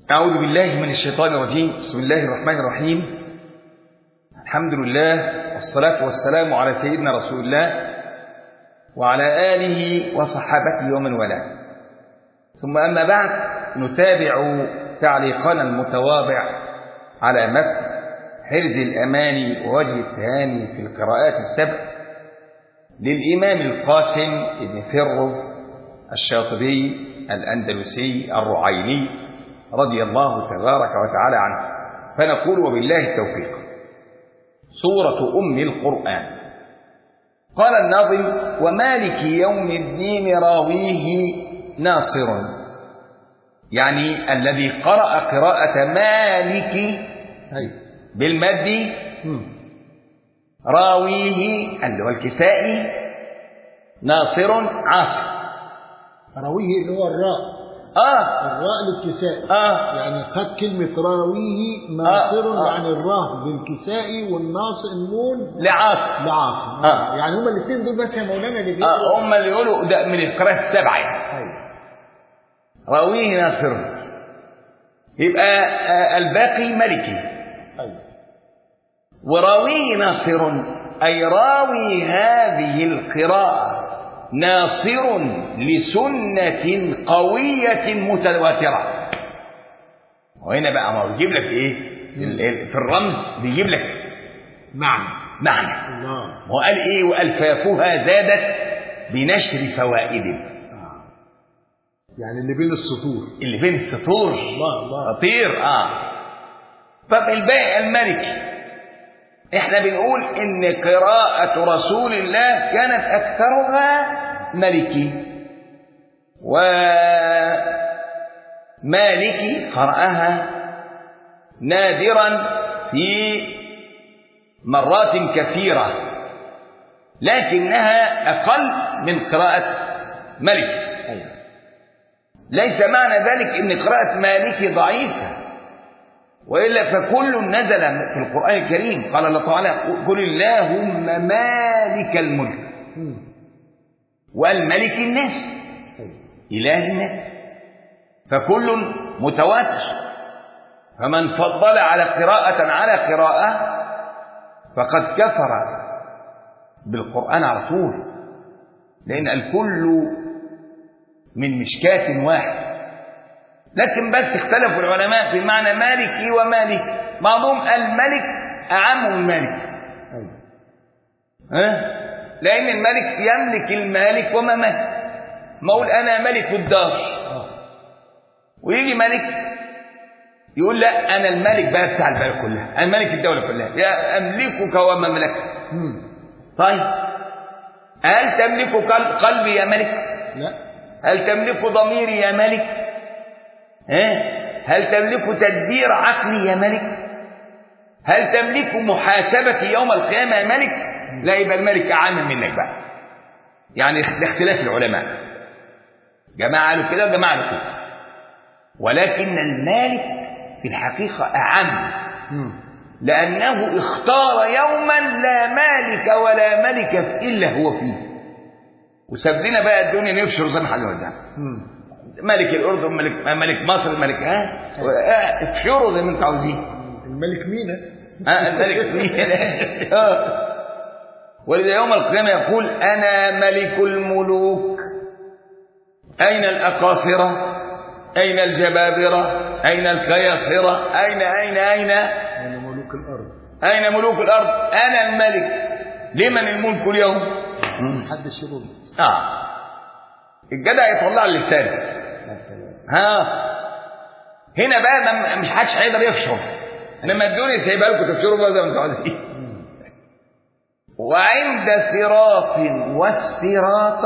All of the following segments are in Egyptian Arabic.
أعوذ بالله من الشيطان الرجيم بسم الله الرحمن الرحيم الحمد لله والصلاة والسلام على سيدنا رسول الله وعلى آله وصحابته ومن والاه ثم أما بعد نتابع تعليقنا المتواضع على متن حرز الأماني ووجه التهاني في القراءات السبع للإمام القاسم بن فرو الشاطبي الأندلسي الرعيني رضي الله تبارك وتعالى عنه فنقول وبالله التوفيق سورة أم القرآن قال الناظم ومالك يوم الدين راويه ناصر يعني الذي قرأ قراءة مالك بالمد راويه اللي هو الكسائي ناصر عاصر راويه اللي هو الراء اه الراء للكساء اه يعني خد كلمة راويه ناصر آه، آه. عن الراء بالكساء والناصر النون لعاصر لعاصم آه. يعني هما الاثنين دول بس يا مولانا اللي اه هم اللي يقولوا ده من القراءات السبعه يعني أيوة. راويه ناصر يبقى آه، الباقي ملكي أيوة. وراويه ناصر أي راوي هذه القراءة ناصر لسنة قوية متواترة وهنا بقى ما هو بيجيب لك ايه ال- ال- في الرمز بيجيب لك معنى معنى الله ما هو قال ايه والفافها زادت بنشر فوائد آه. يعني اللي بين السطور اللي بين السطور الله الله خطير اه طب الباقي الملكي احنا بنقول ان قراءة رسول الله كانت اكثرها ملكي ومالكي قرأها نادرا في مرات كثيرة لكنها أقل من قراءة ملكي أيوة. ليس معنى ذلك ان قراءة مالكي ضعيفة وإلا فكل نزل في القرآن الكريم قال الله تعالى قل اللهم مالك الملك مم. والملك الناس أيوة. إله الناس فكل متواتر فمن فضل على قراءة على قراءة فقد كفر بالقرآن على طول لأن الكل من مشكاة واحد لكن بس اختلفوا العلماء في معنى مالكي ومالك بعضهم قال ملك أعم من مالك أيوة. ها؟ لأن الملك يملك المالك وما ملك ما أقول أنا ملك الدار آه. ويجي ملك يقول لا أنا الملك بقى بتاع البلد كلها أنا ملك الدولة كلها يا أملكك ومملكتك مم. طيب هل تملك قل- قلبي يا ملك لا هل تملك ضميري يا ملك ها؟ هل تملك تدبير عقلي يا ملك هل تملك محاسبتي يوم القيامة يا ملك لا يبقى الملك أعم منك بقى يعني ده اختلاف العلماء جماعة قالوا كده وجماعة قالوا كده ولكن المالك في الحقيقة أعم مم. لأنه اختار يوما لا مالك ولا ملك إلا هو فيه وساب لنا بقى الدنيا نفشر زي ما احنا قلنا مم. ملك الأردن ملك ملك مصر ملك ها آه، افشروا زي ما انتم عاوزين الملك مينا ها الملك مين آه. ولذا يوم القيامة يقول أنا ملك الملوك أين الأقاصرة أين الجبابرة أين الكياصرة أين أين أين أنا ملوك الأرض أين ملوك الأرض أنا الملك لمن الملك اليوم محدش يرد آه الجدع يطلع اللسان يا سلام ها هنا بقى ما- مش حدش هيقدر يفشر انما الدنيا سايبها لكم تفشروا بقى زي ما انتم عايزين وعند صراط والصراط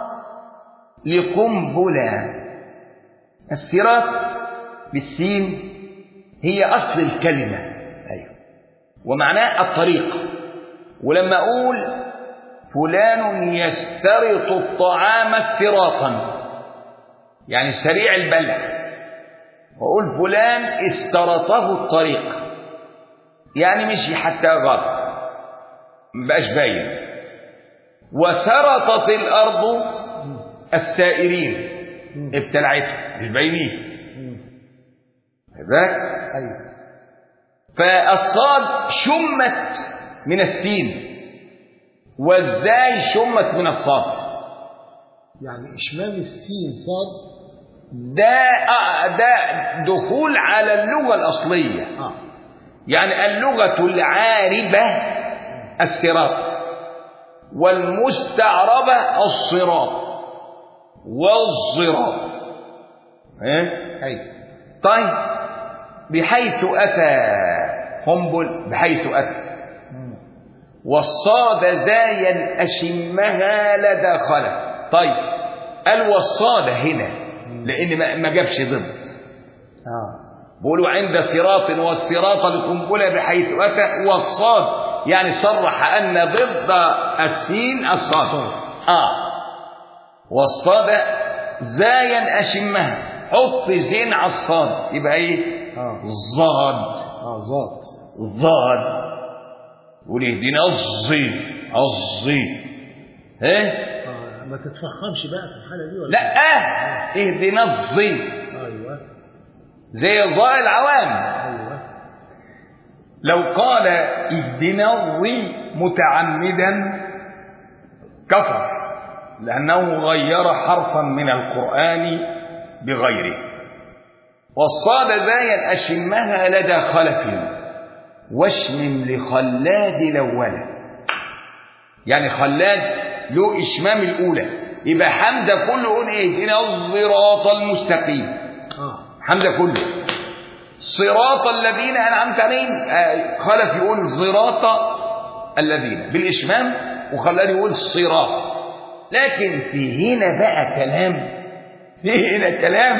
لقنبلة الصراط بالسين هي أصل الكلمة أيوه ومعناه الطريق ولما أقول فلان يسترط الطعام استراطا يعني سريع البلع وأقول فلان استرطه الطريق يعني مشي حتى غاب مبقاش باين وسرطت الأرض السائرين ابتلعتهم مش باينين ذاك ايوه فالصاد شمت من السين والزاي شمت من الصاد يعني اشمام السين صاد ده آه، ده دخول على اللغة الأصلية اه يعني اللغة العاربة الصراط والمستعربة الصراط والصراط إيه؟ ايوه طيب بحيث أتى قنبل بحيث أتى مم. والصاد زايا أشمها لدى خلف طيب الوصاد هنا لأن ما- ما جابش ضد اه بيقولوا عند صراط والصراط القنبلة بحيث أتى والصاد يعني صرح أن ضد السين الصاد آه والصاد زايا أشمها حط زين على الصاد يبقى إيه اه ضاد اه ذات ضاد يقول اهدنا الظي الظي ها آه. ما تتفخمش بقى في الحاله دي ولا لا اهدنا الظي ايوه زي ظاء العوام ايوه لو قال اهدنا الظي متعمدا كفر لأنه غير حرفا من القرآن بغيره والصاد زايا أشمها لدى خلف واشمم لخلاد الأولى يعني خلاد له إشمام الأولى يبقى حمزة كله يقول إيه اهدنا الصراط المستقيم اه حمزة كله صراط الذين أنعمت عليهم آه، خلف يقول صراط الذين بالإشمام وخلاني يقول صراط لكن في هنا بقى كلام في هنا كلام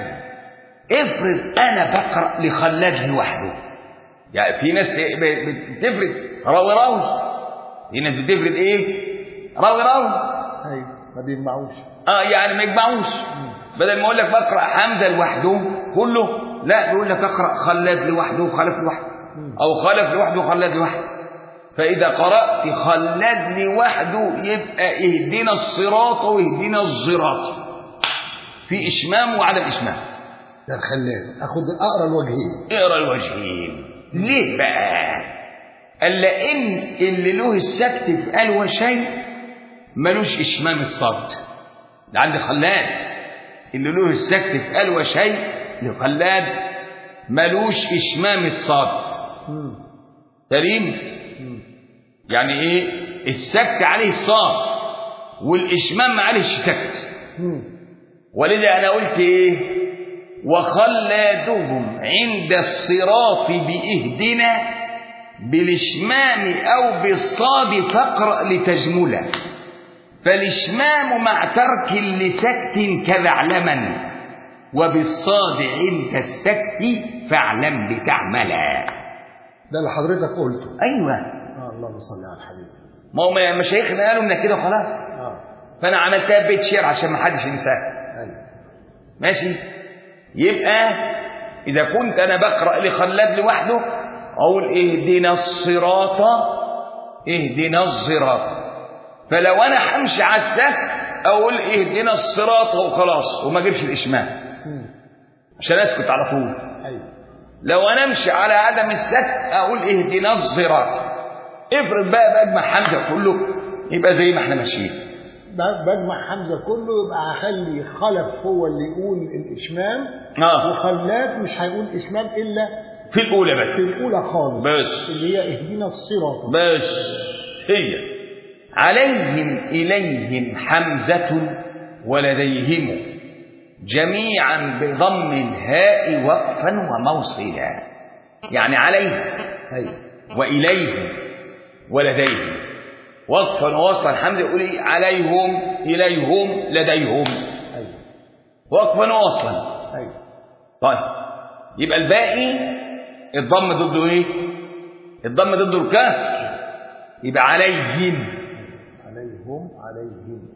افرض أنا بقرأ لخلاد لوحده يعني في ناس ب- ب- بتفرد راوي راوي في ناس بتفرد ايه راوي راوي ايوه ما بيجمعوش اه يعني ما يجمعوش بدل ما اقول لك بقرا حمزه لوحده كله لا يقول لك اقرا خلاد لوحده وخلف لوحده او خلف لوحده وخلاد لوحده فاذا قرات خلاد لوحده يبقى اهدنا الصراط واهدنا الصراط في اشمام وعدم اشمام ده الخلاد اخد اقرا الوجهين اقرا الوجهين ليه بقى الا ان اللي له السكت في قال وشيء ملوش اشمام الصد ده عند خلاد اللي له السكت في قال وشيء لخلاد ملوش اشمام الصاد مم. سليم مم. يعني ايه السكت عليه الصاد والاشمام عليه السكت مم. ولذا انا قلت ايه وخلادهم عند الصراط باهدنا بالاشمام او بالصاد فاقرا لتجملا فالاشمام مع ترك لسكت كذعلما وبالصاد عند السكت فاعلم لتعملا ده اللي حضرتك قلته ايوه اه اللهم صل على الحبيب ما هو مشايخنا قالوا لنا كده خلاص اه فانا عملتها بيت شعر عشان ما حدش ينساها ايوه ماشي يبقى إذا كنت أنا بقرأ لخلاد لوحده أقول اهدنا الصراط اهدنا الصراط فلو أنا همشي على السهل أقول اهدنا الصراط وخلاص وما أجيبش الإشمام مم. عشان أسكت على طول ايوه لو أنا أمشي على عدم السكت أقول اهدنا الصراط افرض بقى بجمع حمزة كله يبقى زي ما احنا ماشيين ب- بجمع حمزه كله يبقى هخلي خلف هو اللي يقول الاشمام اه وخلاف مش هيقول اشمام الا في الأولى في بس الاولى خالص بس. اللي هي اهدنا الصراط بس هي عليهم إليهم حمزة ولديهم جميعا بضم الهاء وقفا وموصلا يعني عليه ايوه وإليهم ولديهم وقفا ووصلا حمزة يقول إيه عليهم إليهم لديهم ايوه وقفا ووصلا ايوه طيب يبقى الباقي الضم ضده ايه الضم ضده الكسر يبقى عليهم عليهم عليهم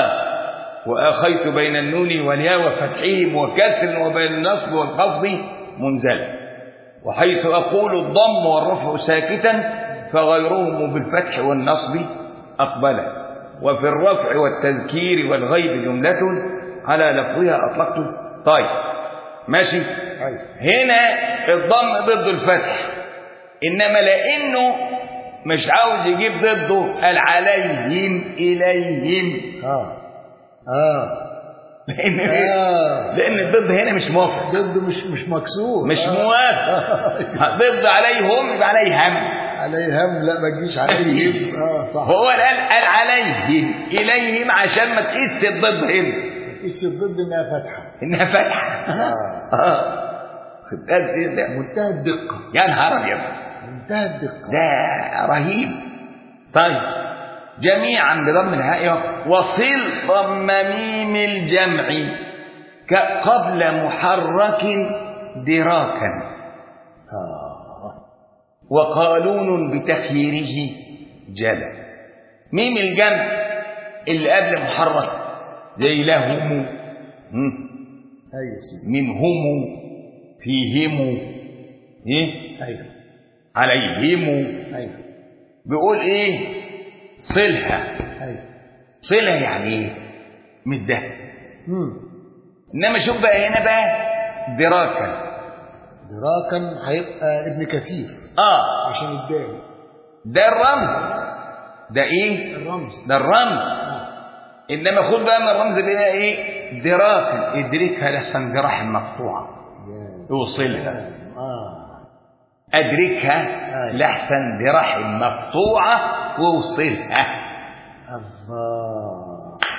وآخيت بين النون والياء وفتحهم وكسر وبين النصب والخفض منزلا وحيث أقول الضم والرفع ساكتا فغيرهم بالفتح والنصب أقبلا وفي الرفع والتذكير والغيب جملة على لفظها أطلقت طيب ماشي ايوه هنا الضم ضد الفتح انما لانه مش عاوز يجيب ضده قال عليهم اليهم اه اه لان آه. لان الضد هنا مش موافق ضده مش مش مكسور مش آه. موافق ضد عليهم يبقى عليهم عليه هم لا ما تجيش عليه اه صح هو قال قال عليهم اليهم عشان ما تقيس الضد هنا ايش الضد انها فتحه انها فتحه آه. اه خد بالك ده منتهى الدقه يا نهار ابيض منتهى الدقه ده رهيب طيب جميعا بضم الهاء وصل ضم ميم الجمع ك- قبل محرك دراكا اه وقانون بتخييره جل ميم الجمع اللي قبل محرك زي لهم هم، ايوه سيدي منهم فيهم ايه ايوه عليهم ايوه بيقول ايه صلها ايوه صلها يعني ايه مدها امم انما شوف بقى هنا بقى دراكا دراكا هيبقى ابن كثير اه عشان الدال ده الرمز ده ايه الرمز ده الرمز آه. انما خد بقى من الرمز اللي هي ايه دراكا ادركها لحسن جراح مقطوعه يا. اوصلها اه ادركها أيوة. لحسن جراح مقطوعه واوصلها الله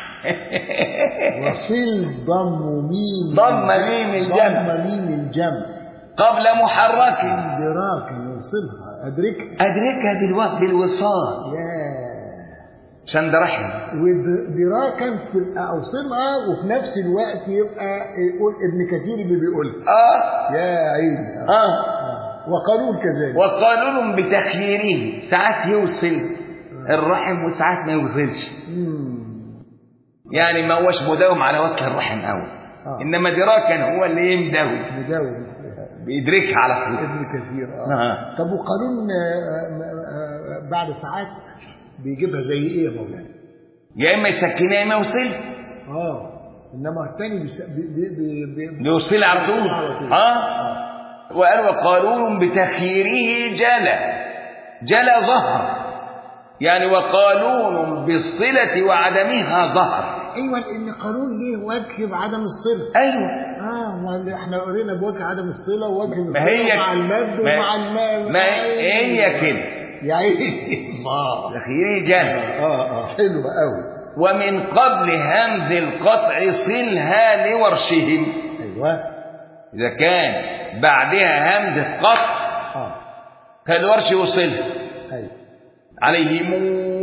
وصل ضم ميم ضم ميم الجمع. ضم ميم الجمع قبل محرك دراك يوصلها ادركها ادركها بالو- بالوصال يا عشان ده رحم ودراكا تبقى اوصلها وفي نفس الوقت يبقى يقول ابن كثير اللي بيقولها اه يا عيني آه. اه آه. وقانون كذلك وقانون بتخييره ساعات يوصل الرحم وساعات ما يوصلش مم. يعني ما هوش مداوم على وصل الرحم قوي آه. انما دراكا هو اللي ايه مداوم مجاوب بيدركها على طول ابن كثير اه, آه. طب وقانون آه، آه، آه، بعد ساعات بيجيبها زي ايه يا مولانا؟ يا اما يسكنها يا اما يوصلها اه انما الثاني بيس... بي... بي... بي... بي... بيوصلها على طول على طول. اه وقال وقانون بتخييره جلى جلى ظهر يعني وقانون بالصلة وعدمها ظهر ايوه لان قانون ليه وجه بعدم الصله ايوه اه ما اللي احنا قرينا بوجه عدم الصله ووجه ما الصله هي مع المد ما- ومع الماء ما هي كده يا عيني الله تخييره جلى اه اه حلو قوي ومن قبل همز القطع صلها لورشهم ايوه إذا كان بعدها همزة قطع اه فالورش يوصلها ايوه عليهم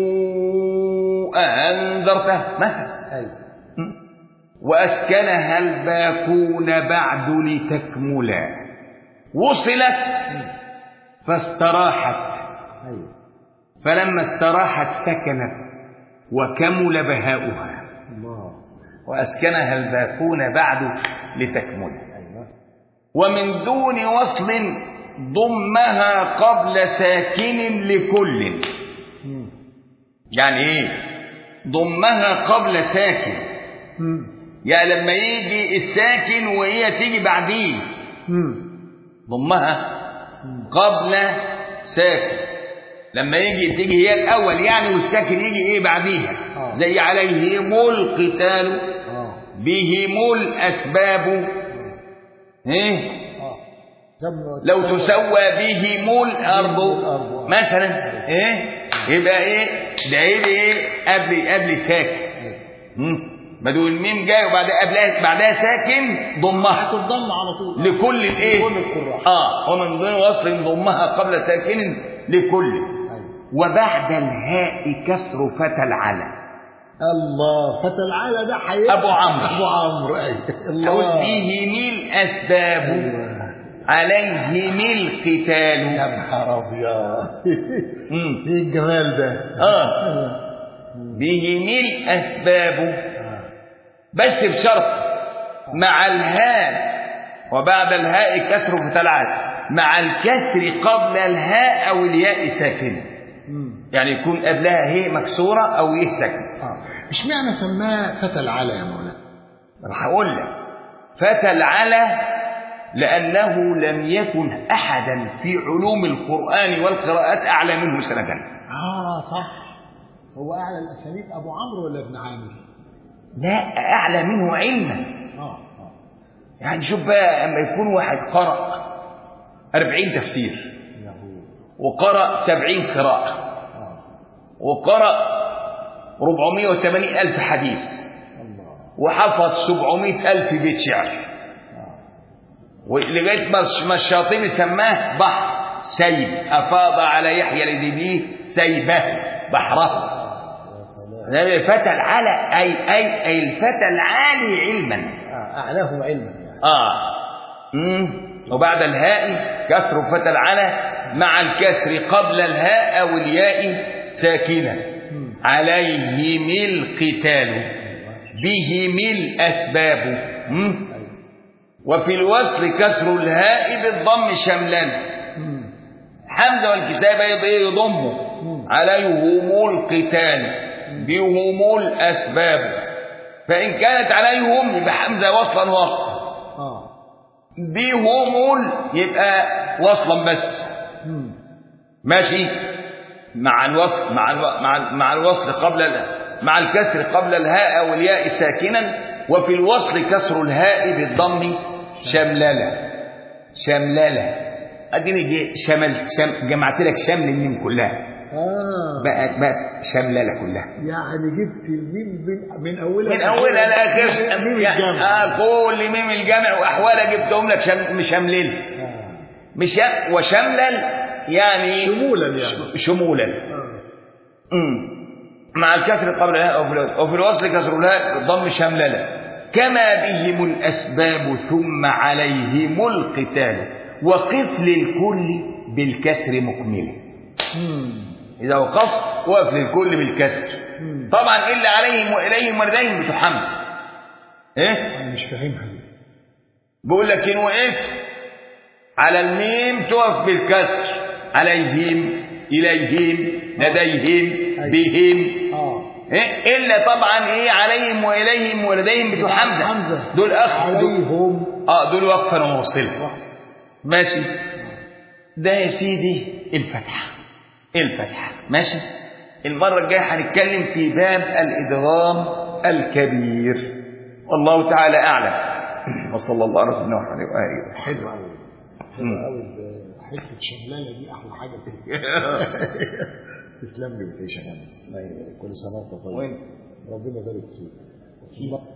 أنذرته مثلا ايوه وأسكنها الباكون بعد لتكملا وصلت فاستراحت ايوه فلما استراحت سكنت وكمل بهاؤها الله وأسكنها الباكون بعد لتكملا ايوه ومن دون وصل ضمها قبل ساكن لكل مم. يعني ايه ضمها قبل ساكن مم. يعني لما يجي الساكن وهي تيجي بعديه مم. ضمها قبل ساكن لما يجي تيجي هي الاول يعني والساكن يجي ايه بعديها آه. زي عليهم القتال اه بهم الاسباب ايه اه سموا- لو سموا- تسوى بهم الارض الأرض. مثلا ايه يبقى ايه ده يبقى ايه قبل قبل ساكن مم. بدو الميم جاي وبعد قبلها بعدها ساكن ضمها هتتضم على طول لكل الايه لكل القراء. اه ومن دون وصل ضمها قبل ساكن لكل أيوة. وبعد الهاء كسر فتى العلى الله فتى العالى ده حقيقي أبو عمرو. ابو عمرو ايوه تقول الله بهم الاسباب أيوة. عليهم القتال يا نهار ابيض مم. ايه الجمال ده اه بهم الاسباب بس بشرط مع الهاء وبعد الهاء كسر فتلعت مع الكسر قبل الهاء او الياء ساكنه مم. يعني يكون قبلها هي مكسوره او يه ساكنه اه اشمعنى سماه فتى العلا يا مولانا راح اقول لك فتى العلا لأنه لم يكن أحدا في علوم القرآن والقراءات أعلى منه سندا اه صح هو اعلى الاسانيد ابو عمرو ولا ابن عامر؟ لا أعلى منه علما اه اه يعني شوف بقى أما يكون واحد قرأ أربعين تفسير يهود وقرأ سبعين قراءة اه وقرأ ربعمائة وثمانين ألف حديث الله وحفظ سبعمائة ألف بيت شعر اه ولغاية ما ما الشاطبي سماه بحر سيب أفاض على يحيى الذبيه سيبه بحره يا سلام ده الفتى العلى أي أي أي الفتى العالي علما آه اعلاه علما يعني آه مم. وبعد الهاء كسر فتى العلى مع الكسر قبل الهاء أو الياء ساكنة مم. عليهم القتال بهم الأسباب مم. ايوه وفي الوصل كسر الهاء بالضم شملا مم. حمزة والكتابة يض- يضمه مم. عليهم القتال بهم الأسباب فإن كانت عليهم يبقى حمزة وصلا وقتا اه بهم ال- يبقى وصلا بس مم. ماشي مع الوصل مع الو... مع ال- مع الوصل قبل ال... مع الكسر قبل الهاء والياء ساكنا وفي الوصل كسر الهاء بالضم شملله شملله اديني جي- شمل شم... جمعت لك شمل الميم كلها اه بقت بقت شملله كلها يعني جبت الميم من, من اولها من اولها لاخرها ميم يعني الجمع آه كل ميم الجمع واحوالها جبتهم لك شم... مشملل آه. مش وشملل يعني شمولا يعني شمولا آه. مم. مع الكسر قبل الهاء وفي الوصل- وفي الوصل كسر الهاء ضم شمللة كما بهم الأسباب ثم عليهم القتال وقف للكل بالكسر مكملا مم. إذا وقفت وقف للكل بالكسر مم. طبعا إلا عليهم وإليهم ورديهم بتوع حمزة إيه؟ انا مش فاهمها دي بقول لك إن وقفت على الميم تقف بالكسر عليهم إليهم لديهم بهم اه إيه؟ إلا طبعا إيه عليهم وإليهم ولديهم بتوع حمزة حمزه دول أخ دول عليهم آه دول وقفا وموصلا صح. ماشي ده يا سيدي الفتحة الفتحة ماشي المرة الجاية هنتكلم في باب الإدغام الكبير والله تعالى أعلم وصلى الله على سيدنا محمد وآله وصحبه حلو قوي حلو مم. قوي حته شملانه دي احلى حاجه فيها تسلم لي وتعيش يا غالي. كل سنه وانت طيب وين ربنا يبارك فيك